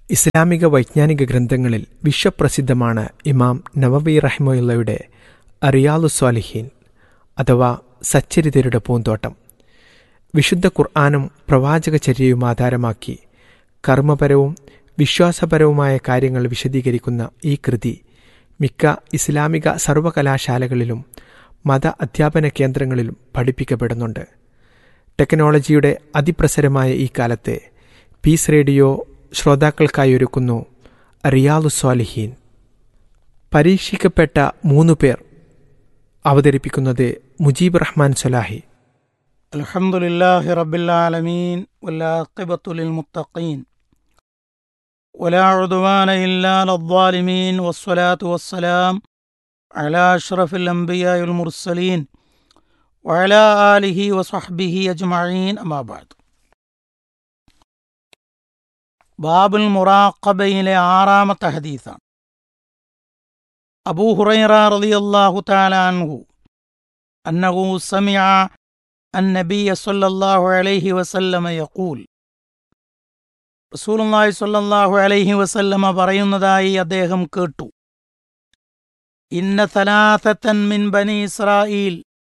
ഇസ്ലാമിക വൈജ്ഞാനിക ഗ്രന്ഥങ്ങളിൽ വിശ്വപ്രസിദ്ധമാണ് ഇമാം നവവി റഹ്മുള്ളയുടെ അറിയാലു സ്വാലിഹീൻ അഥവാ സച്ചരിതരുടെ പൂന്തോട്ടം വിശുദ്ധ ഖുർആാനും പ്രവാചകചര്യയും ആധാരമാക്കി കർമ്മപരവും വിശ്വാസപരവുമായ കാര്യങ്ങൾ വിശദീകരിക്കുന്ന ഈ കൃതി മിക്ക ഇസ്ലാമിക സർവകലാശാലകളിലും മത അധ്യാപന കേന്ദ്രങ്ങളിലും പഠിപ്പിക്കപ്പെടുന്നുണ്ട് ടെക്നോളജിയുടെ അതിപ്രസരമായ ഈ കാലത്തെ പീസ് റേഡിയോ ശ്രോതാക്കൾക്കായി ഒരുക്കുന്നു റിയാലു സ്വാലിഹീൻ പരീക്ഷിക്കപ്പെട്ട മൂന്നു പേർ അവതരിപ്പിക്കുന്നത് മുജീബ് റഹ്മാൻ സലാഹി الحمد لله رب العالمين والعاقبة للمتقين ولا عدوان إلا على الظالمين والصلاة والسلام على أشرف الأنبياء والمرسلين وعلى آله وصحبه أجمعين أما بعد ബാബുൽ മുറാഖബയിലെ ആറാമത്തെ ഹദീസാണ് അബൂ ഹുറൈറ റളിയല്ലാഹു തആല അൻഹു അന്നഹു സമിഅ النبي صلى الله عليه وسلم يقول റസൂലുള്ളാഹി സ്വല്ലല്ലാഹു അലൈഹി വസല്ലമ പറയുന്നതായി അദ്ദേഹം കേട്ടു ഇന്ന സലാസത്തൻ മിൻ ബനി ഇസ്രായീൽ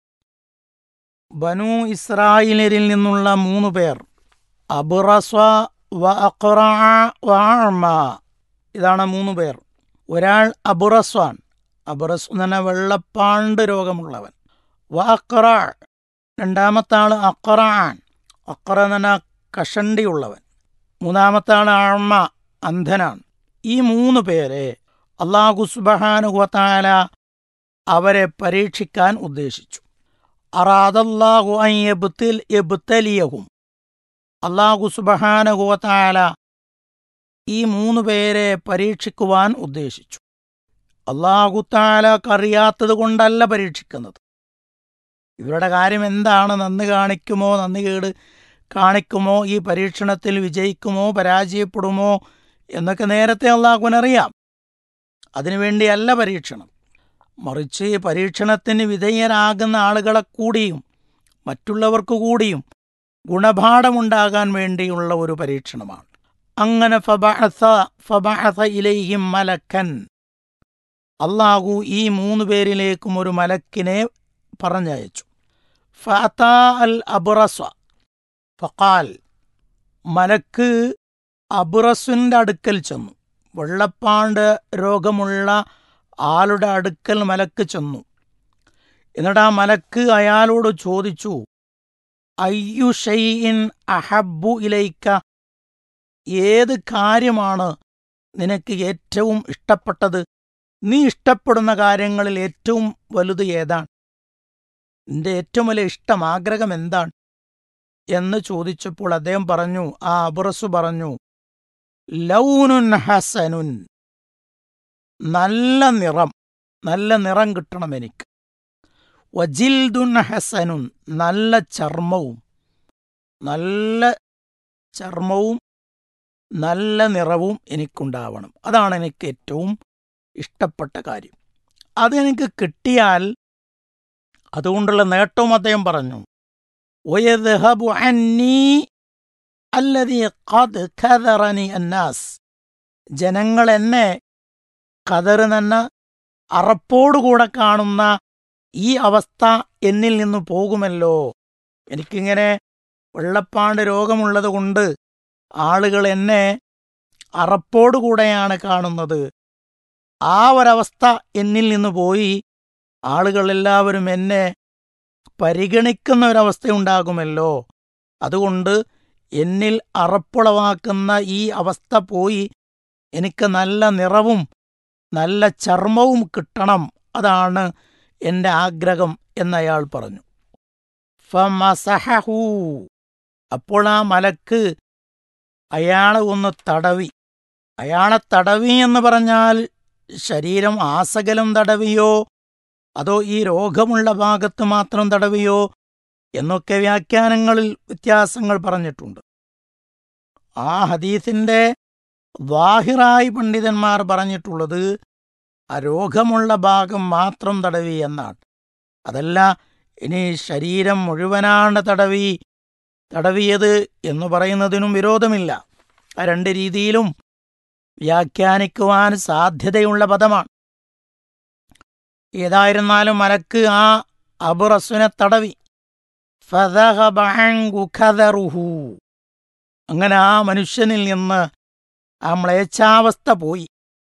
ബനു ഇസ്രായേലിൽ നിന്നുള്ള മൂന്ന് പേർ അബ്റസ വ അഖ്റഅ വ അഅ്മ ഇതാണ് മൂന്ന് പേർ ഒരാൾ അബുറസ്വാൻ അബുറസ് എന്ന് പറഞ്ഞാൽ വെള്ളപ്പാണ്ട് രോഗമുള്ളവൻ വ അഖ്റ രണ്ടാമത്തെ ആള് അക്കറാൻ അക്കറ എന്ന് പറഞ്ഞാൽ കഷണ്ടിയുള്ളവൻ മൂന്നാമത്തെ ആള് അമ്മ അന്ധനാണ് ഈ മൂന്ന് പേരെ അള്ളാഹു സുബഹാനുഹത്താല അവരെ പരീക്ഷിക്കാൻ ഉദ്ദേശിച്ചു അറാദല്ലാഹു എബുത്തലിയഹും അള്ളാഹു സുബഹാനുഹത്താല ഈ മൂന്ന് പേരെ പരീക്ഷിക്കുവാൻ ഉദ്ദേശിച്ചു അള്ളാഹു താലക്കറിയാത്തത് കൊണ്ടല്ല പരീക്ഷിക്കുന്നത് ഇവരുടെ കാര്യം എന്താണ് നന്ദി കാണിക്കുമോ നന്ദി കേട് കാണിക്കുമോ ഈ പരീക്ഷണത്തിൽ വിജയിക്കുമോ പരാജയപ്പെടുമോ എന്നൊക്കെ നേരത്തെ അള്ളാഹുവിനറിയാം അതിനുവേണ്ടിയല്ല പരീക്ഷണം മറിച്ച് പരീക്ഷണത്തിന് വിധേയരാകുന്ന ആളുകളെ കൂടിയും മറ്റുള്ളവർക്ക് കൂടിയും ഗുണപാഠമുണ്ടാകാൻ വേണ്ടിയുള്ള ഒരു പരീക്ഷണമാണ് അങ്ങനെ ഫബഅസ ഫബഅസ ഇലൈഹിം മലക്കൻ അള്ളാഹു ഈ മൂന്ന് പേരിലേക്കും ഒരു മലക്കിനെ പറഞ്ഞയച്ചു ഫഅതാ അൽ അബ്റസ ഫഖാൽ മലക്ക് അബ്റസിന്റെ അടുക്കൽ ചെന്നു വെള്ളപ്പാണ്ട് രോഗമുള്ള ആളുടെ അടുക്കൽ മലക്ക് ചെന്നു എന്നിട്ട് ആ മലക്ക് അയാളോട് ചോദിച്ചു അയ്യു ഷൈഇൻ അഹബ്ബു ഇലൈക്ക ഏത് കാര്യമാണ് നിനക്ക് ഏറ്റവും ഇഷ്ടപ്പെട്ടത് നീ ഇഷ്ടപ്പെടുന്ന കാര്യങ്ങളിൽ ഏറ്റവും വലുത് ഏതാണ് നിന്റെ ഏറ്റവും വലിയ ഇഷ്ടം ആഗ്രഹം എന്താണ് എന്ന് ചോദിച്ചപ്പോൾ അദ്ദേഹം പറഞ്ഞു ആ അബുറസു പറഞ്ഞു ലൗനുൻ ഹസനുൻ നല്ല നിറം നല്ല നിറം കിട്ടണം എനിക്ക് വജിൽദുൻ ഹസനുൻ നല്ല ചർമ്മവും നല്ല ചർമ്മവും നല്ല നിറവും എനിക്കുണ്ടാവണം അതാണ് എനിക്ക് ഏറ്റവും ഇഷ്ടപ്പെട്ട കാര്യം അതെനിക്ക് കിട്ടിയാൽ അതുകൊണ്ടുള്ള നേട്ടവും അദ്ദേഹം പറഞ്ഞു ഒയദ്ഹബു അന്നീ അല്ലതീ ഖദ് ഖദറനി അന്നാസ് ജനങ്ങൾ എന്നെ ഖദർ എന്ന അറപ്പോടുകൂടെ കാണുന്ന ഈ അവസ്ഥ എന്നിൽ നിന്ന് പോകുമല്ലോ എനിക്കിങ്ങനെ വെള്ളപ്പാണ്ട് രോഗമുള്ളത് കൊണ്ട് ആളുകൾ എന്നെ അറപ്പോടുകൂടെയാണ് കാണുന്നത് ആ ഒരവസ്ഥ എന്നിൽ നിന്ന് പോയി ആളുകളെല്ലാവരും എന്നെ പരിഗണിക്കുന്ന ഒരവസ്ഥയുണ്ടാകുമല്ലോ അതുകൊണ്ട് എന്നിൽ അറപ്പുളവാക്കുന്ന ഈ അവസ്ഥ പോയി എനിക്ക് നല്ല നിറവും നല്ല ചർമ്മവും കിട്ടണം അതാണ് എൻ്റെ ആഗ്രഹം എന്നയാൾ പറഞ്ഞു ഫമസഹൂ അപ്പോൾ ആ മലക്ക് അയാളെ ഒന്ന് തടവി അയാളെ തടവി എന്ന് പറഞ്ഞാൽ ശരീരം ആസകലം തടവിയോ അതോ ഈ രോഗമുള്ള ഭാഗത്ത് മാത്രം തടവിയോ എന്നൊക്കെ വ്യാഖ്യാനങ്ങളിൽ വ്യത്യാസങ്ങൾ പറഞ്ഞിട്ടുണ്ട് ആ ഹദീസിന്റെ വാഹിറായി പണ്ഡിതന്മാർ പറഞ്ഞിട്ടുള്ളത് ആ രോഗമുള്ള ഭാഗം മാത്രം തടവി എന്നാണ് അതല്ല ഇനി ശരീരം മുഴുവനാണ് തടവി തടവിയത് എന്ന് പറയുന്നതിനും വിരോധമില്ല ആ രണ്ട് രീതിയിലും വ്യാഖ്യാനിക്കുവാൻ സാധ്യതയുള്ള പദമാണ് ഏതായിരുന്നാലും മലക്ക് ആ അബുറസുനെ തടവി ഫദഹബ അൻഹു ഖദറുഹു. അങ്ങനെ ആ മനുഷ്യനിൽ നിന്ന് ആ മ്ലേച്ഛാവസ്ഥ പോയി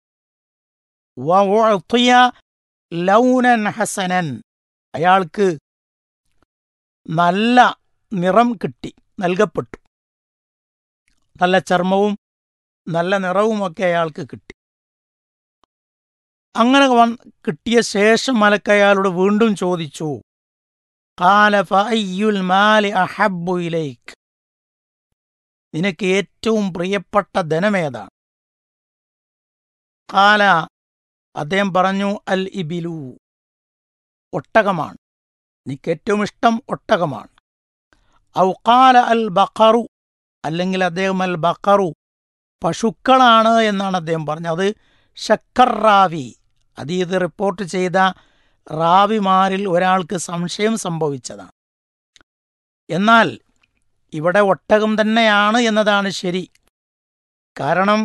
വഉഅ്തിയ ലൗനൻ ഹസനൻ അയാൾക്ക് നല്ല നിറം കിട്ടി നൽകപ്പെട്ടു നല്ല ചർമ്മവും നല്ല നിറവുമൊക്കെ അയാൾക്ക് കിട്ടി അങ്ങനെ വന്ന് കിട്ടിയ ശേഷം മലക്ക് അയാളോട് വീണ്ടും ചോദിച്ചു കാല ഫഅയ്യുൽ മാലി അഹബ്ബു ഇലൈക്ക് നിനക്ക് ഏറ്റവും പ്രിയപ്പെട്ട ധനമേതാണ് കാല അദ്ദേഹം പറഞ്ഞു അൽ ഇബിലു ഒട്ടകമാണ് എനിക്ക് ഏറ്റവും ഇഷ്ടം ഒട്ടകമാണ് ഔ കാല അൽ ബഖറു അല്ലെങ്കിൽ അദ്ദേഹം അൽ ബഖറു പശുക്കളാണ് എന്നാണ് അദ്ദേഹം പറഞ്ഞത് അത് ഷക്കർ റാവി അത് ഇത് റിപ്പോർട്ട് ചെയ്ത റാവിമാരിൽ ഒരാൾക്ക് സംശയം സംഭവിച്ചതാണ് എന്നാൽ ഇവിടെ ഒട്ടകം തന്നെയാണ് എന്നതാണ് ശരി കാരണം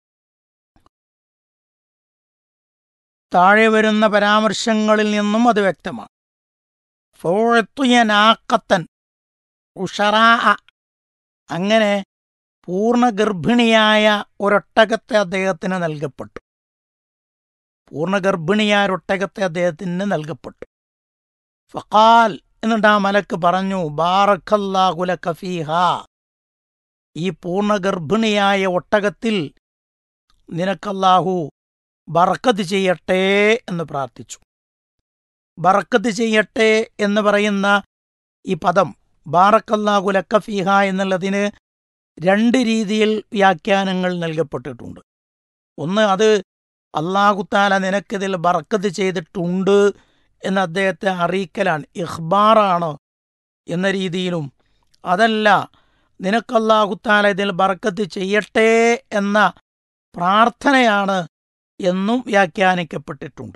താഴെ വരുന്ന പരാമർശങ്ങളിൽ നിന്നും അത് വ്യക്തമാണ് ഫോഴത്തുയനാക്കത്തൻ ഉഷറാ അങ്ങനെ പൂർണ്ണ ഗർഭിണിയായ ഒരൊട്ടകത്തെ അദ്ദേഹത്തിന് നൽകപ്പെട്ടു പൂർണ്ണ ഗർഭിണിയായ ഒരൊട്ടകത്തെ അദ്ദേഹത്തിന് നൽകപ്പെട്ടു ഫഖാൽ എന്നിട്ട് ആ മലക്ക് പറഞ്ഞു ബാറഖല്ലാഹുല കഫീഹ ഈ പൂർണ്ണ ഗർഭിണിയായ ഒട്ടകത്തിൽ നിനക്കല്ലാഹു ബറക്കത്ത് ചെയ്യട്ടെ എന്ന് പ്രാർത്ഥിച്ചു ബറക്കത്ത് ചെയ്യട്ടെ എന്ന് പറയുന്ന ഈ പദം ബാറക്കല്ലാഹു ലക്കഫീഹ എന്നുള്ളതിന് രണ്ട് രീതിയിൽ വ്യാഖ്യാനങ്ങൾ നൽകപ്പെട്ടിട്ടുണ്ട് ഒന്ന് അത് അള്ളാഹുത്താല നിനക്കിതിൽ ബറക്കത്ത് ചെയ്തിട്ടുണ്ട് എന്ന് അദ്ദേഹത്തെ അറിയിക്കലാണ് ഇഖ്ബാറാണ് എന്ന രീതിയിലും അതല്ല നിനക്കല്ലാഹുത്താല ഇതിൽ ബറക്കത്ത് ചെയ്യട്ടെ എന്ന പ്രാർത്ഥനയാണ് എന്നും വ്യാഖ്യാനിക്കപ്പെട്ടിട്ടുണ്ട്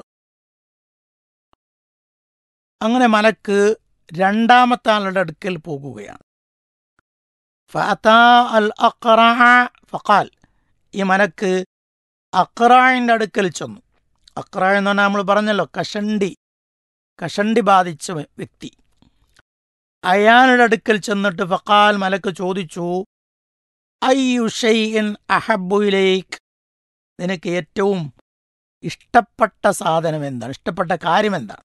അങ്ങനെ മലക്ക് രണ്ടാമത്തെ ആളുടെ അടുക്കൽ പോകുകയാണ് ഫഅതാ അൽ അഖ്റഅ ഫഖാൽ ഈ മലക്ക് അഖ്റായിൻ്റെ അടുക്കൽ ചെന്നു അഖ്റ എന്ന് പറഞ്ഞാൽ നമ്മൾ പറഞ്ഞല്ലോ കഷണ്ടി കഷണ്ടി ബാധിച്ച വ്യ- വ്യക്തി അയാളുടെ അടുക്കൽ ചെന്നിട്ട് ഫഖാൽ മലക്ക് ചോദിച്ചു അയ്യു ഷൈഇൻ അഹബ്ബു ഇലൈക് നിനക്ക് ഏറ്റവും ഇഷ്ടപ്പെട്ട സാധനം എന്താണ് ഇഷ്ടപ്പെട്ട കാര്യം എന്താണ്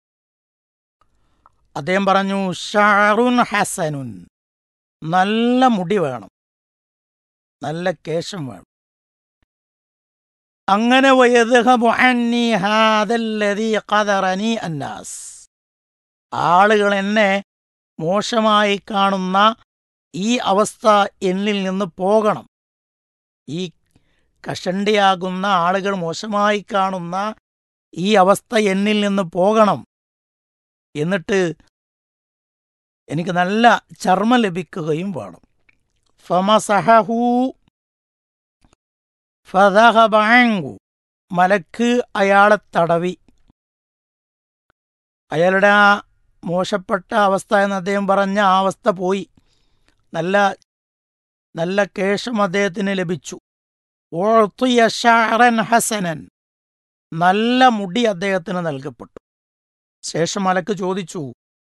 അദ്ദേഹം പറഞ്ഞു ഷാറുൻ ഹസനുൻ നല്ല മുടി വേണം നല്ല കേശം വേണം അങ്ങനെ വയദ്ഹബു അന്നി ഹാദല്ലദീ ഖദറനി അന്നാസ് ആളുകൾ എന്നെ മോശമായി കാണുന്ന ഈ അവസ്ഥ എന്നിൽ നിന്ന് പോകണം ഈ കഷണ്ടിയാകുന്ന ആളുകൾ മോശമായി കാണുന്ന ഈ അവസ്ഥ എന്നിൽ നിന്ന് പോകണം എന്നിട്ട് എനിക്ക് നല്ല ചർമ്മം ലഭിക്കുകയും വേണം ഫമസഹഹു ഫദഹബ അൻഹു. മലക്ക് അയാളെ തടവി അയാളുടെ ആ മോശപ്പെട്ട അവസ്ഥ എന്ന് അദ്ദേഹം പറഞ്ഞ ആ അവസ്ഥ പോയി നല്ല നല്ല കേശം അദ്ദേഹത്തിന് ലഭിച്ചു ഉഅ്തിയ ശഅറൻ ഹസനൻ നല്ല മുടി അദ്ദേഹത്തിന് നൽകപ്പെട്ടു ശേഷം മലക്ക് ചോദിച്ചു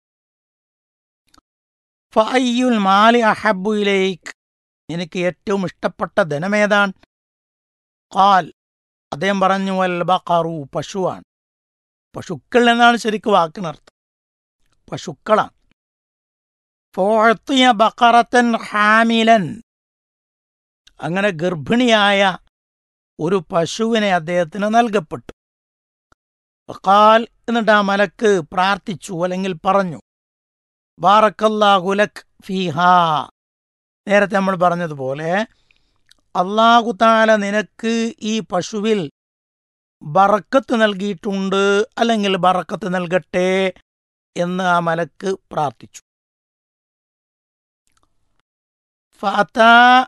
ഫഅയ്യുൽ മാലി അഹബ്ബു ഇലൈക് നിനക്ക് ഏറ്റവും ഇഷ്ടപ്പെട്ട ധനമേതാണ് ഖാൽ അദ്ദേഹം പറഞ്ഞു അൽ ബഖറു പശുവാണ് പശുക്കൾ എന്നാണ് ശരിക്കും വാക്കിനർത്ഥം പശുക്കളാണ് ഫോഴത്തിയ ബക്കറത്തൻ ഹാമിലൻ അങ്ങനെ ഗർഭിണിയായ ഒരു പശുവിനെ അദ്ദേഹത്തിന് നൽകപ്പെട്ടു ഖാൽ എന്നിട്ട് ആ മലക്ക് പ്രാർത്ഥിച്ചു അല്ലെങ്കിൽ പറഞ്ഞു ബാറക്കല്ലാഹുലക് ഫീഹാ നേരത്തെ നമ്മൾ പറഞ്ഞതുപോലെ അള്ളാഹുതാല നിനക്ക് ഈ പശുവിൽ ബറക്കത്ത് നൽകിയിട്ടുണ്ട് അല്ലെങ്കിൽ ബറക്കത്ത് നൽകട്ടെ എന്ന് ആ മലക്ക് പ്രാർത്ഥിച്ചു ഫഅത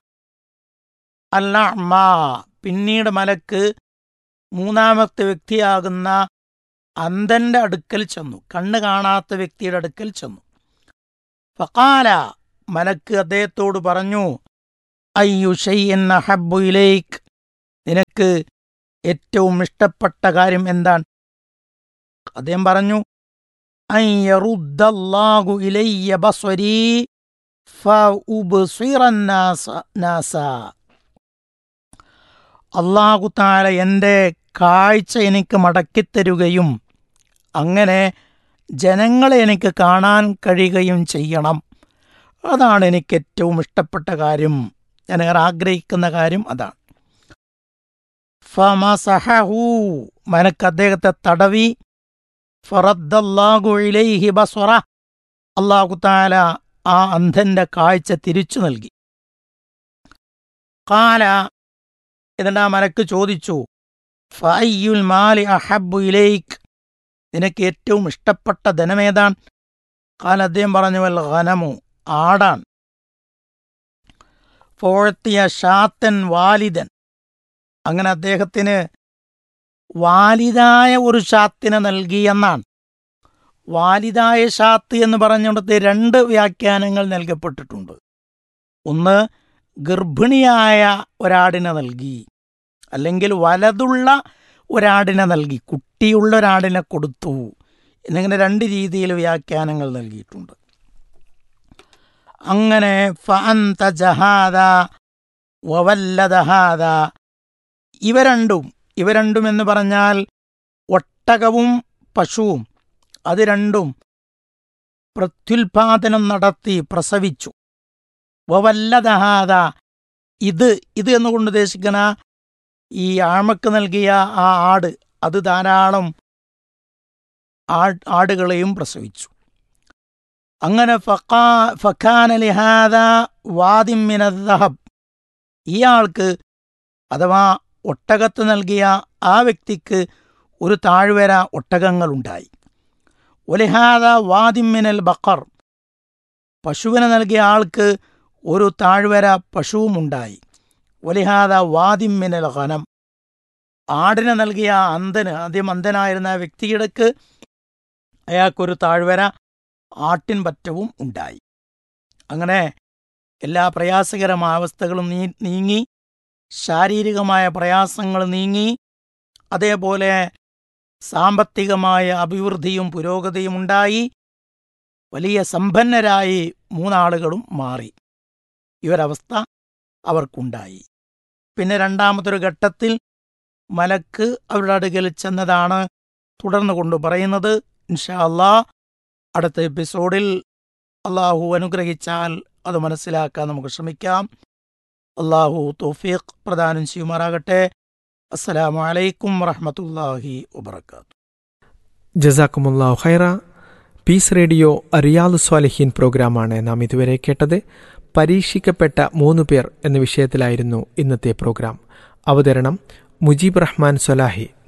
അല്ലഅ്മ പിന്നീട് മലക്ക് മൂന്നാമത്തെ വ്യക്തിയാകുന്ന അന്ധന്റെ അടുക്കൽ ചെന്നു കണ്ണ് കാണാത്ത വ്യക്തിയുടെ അടുക്കൽ ചെന്നു ഫഖാല മലക്ക് അദ്ദേഹത്തോട് പറഞ്ഞു അയ്യു ഷൈഇൻ അഹബ്ബു ഇലൈക് നിനക്ക് ഏറ്റവും ഇഷ്ടപ്പെട്ട കാര്യം എന്താണ് അദ്ദേഹം പറഞ്ഞു "അൻ യറുദ്ദല്ലാഹു ഇലയ്യ ബസ്വരീ ഫഉബ്സിറൻ നാസ- നാസ." അള്ളാഹു താല എൻ്റെ കാഴ്ച എനിക്ക് മടക്കിത്തരുകയും അങ്ങനെ ജനങ്ങളെ എനിക്ക് കാണാൻ കഴിയുകയും ചെയ്യണം അതാണ് എനിക്ക് ഏറ്റവും ഇഷ്ടപ്പെട്ട കാര്യം ഞാൻ ഏറെ ആഗ്രഹിക്കുന്ന കാര്യം അതാണ് ഫമസഹഹു മനക്ക് അദ്ദേഹത്തെ തടവി ഫറദ്ദല്ലാഹു ഇലൈഹി ബസ്വറ അള്ളാഹു താല ആ അന്ധന്റെ കാഴ്ച തിരിച്ചു നൽകി കാല എന്നിട്ട് ആ മലക്ക് ചോദിച്ചു ഫയ്യുൽ മാലി അഹബ്ബു ഇലൈക്ക് നിനക്ക് ഏറ്റവും ഇഷ്ടപ്പെട്ട ധനമേതാണ് കാല അദ്ദേഹം പറഞ്ഞു വൽ ഖനമു ആടാണ് ഫോഴ്ത്തിയ ഷാത്തൻ വാലിദൻ അങ്ങനെ അദ്ദേഹത്തിന് വാലിദായ ഒരു ഷാത്തിനെ നൽകി എന്നാണ് വാലിദായ ഷാത്ത് എന്ന് പറഞ്ഞിടത്ത് രണ്ട് വ്യാഖ്യാനങ്ങൾ നൽകപ്പെട്ടിട്ടുണ്ട് ഒന്ന് ഗർഭിണിയായ ഒരാടിനെ നൽകി അല്ലെങ്കിൽ വലതുള്ള ഒരാടിനെ നൽകി കുട്ടിയുള്ള ഒരാടിനെ കൊടുത്തു എന്നിങ്ങനെ രണ്ട് രീതിയിൽ വ്യാഖ്യാനങ്ങൾ നൽകിയിട്ടുണ്ട് അങ്ങനെ ഫഅന്ത ജഹാദ വവല്ലദഹാദ ഇവ രണ്ടും ഇവ രണ്ടും എന്ന് പറഞ്ഞാൽ ഒട്ടകവും പശുവും അത് രണ്ടും പ്രത്യുൽപാദനം നടത്തി പ്രസവിച്ചു വവല്ലദഹാദ ഇത് ഇത് എന്നുകൊണ്ട് ഉദ്ദേശിക്കണ ഈ ആമക്ക് നൽകിയ ആ ആട് അത് ധാരാളം ആ- ആടുകളെയും പ്രസവിച്ചു അങ്ങനെ ഫക്കാ- ഫക്കാന ലിഹാദ വാദിം മിനദ്ദഹബ് ഇയാൾക്ക് അഥവാ ഒട്ടകത്ത് നൽകിയ ആ വ്യക്തിക്ക് ഒരു താഴ്വര ഒട്ടകങ്ങളുണ്ടായി ഒലിഹാദ വാദിം മിനൽ ബക്കർ പശുവിനെ നൽകിയ ആൾക്ക് ഒരു താഴ്വര പശുവുമുണ്ടായി ഒലിഹാദ വാദിം മിനൽ ഖനം ആടിനെ നൽകിയ ആ അന്ധന് ആദ്യം അന്ധനായിരുന്ന ആ വ്യക്തിയിടക്ക് അയാൾക്കൊരു താഴ്വര ആട്ടിൻ പറ്റവും ഉണ്ടായി അങ്ങനെ എല്ലാ പ്രയാസകരമായ അവസ്ഥകളും നീ നീങ്ങി ശാരീരികമായ പ്രയാസങ്ങൾ നീങ്ങി അതേപോലെ സാമ്പത്തികമായ അഭിവൃദ്ധിയും പുരോഗതിയും ഉണ്ടായി വലിയ സമ്പന്നരായി മൂന്നാളുകളും മാറി ഈ ഒരവസ്ഥ അവർക്കുണ്ടായി പിന്നെ രണ്ടാമതൊരു ഘട്ടത്തിൽ മലക്ക് അവരുടെ അടുക്കൽ ചെന്നതാണ് തുടർന്ന് കൊണ്ട് പറയുന്നത് ഇൻഷാ അല്ലാ അടുത്ത എപ്പിസോഡിൽ അള്ളാഹു അനുഗ്രഹിച്ചാൽ അത് മനസ്സിലാക്കാൻ നമുക്ക് ശ്രമിക്കാം അള്ളാഹു തൗഫീഖ് പ്രദാനം ചെയ്യുമാറാകട്ടെ അസ്സലാമു അലൈക്കും വറഹ്മത്തുള്ളാഹി വബർക്കാത്തു ജസാക്കുമുല്ലാഹു ഖൈറ പീസ് റേഡിയോ റിയാദ് സ്വാലിഹീൻ പ്രോഗ്രാമാണ് നാം ഇതുവരെ കേട്ടത് പരീക്ഷിക്കപ്പെട്ട മൂന്നു പേർ എന്ന വിഷയത്തിലായിരുന്നു ഇന്നത്തെ പ്രോഗ്രാം അവതരണം മുജീബ് റഹ്മാൻ സൊലാഹി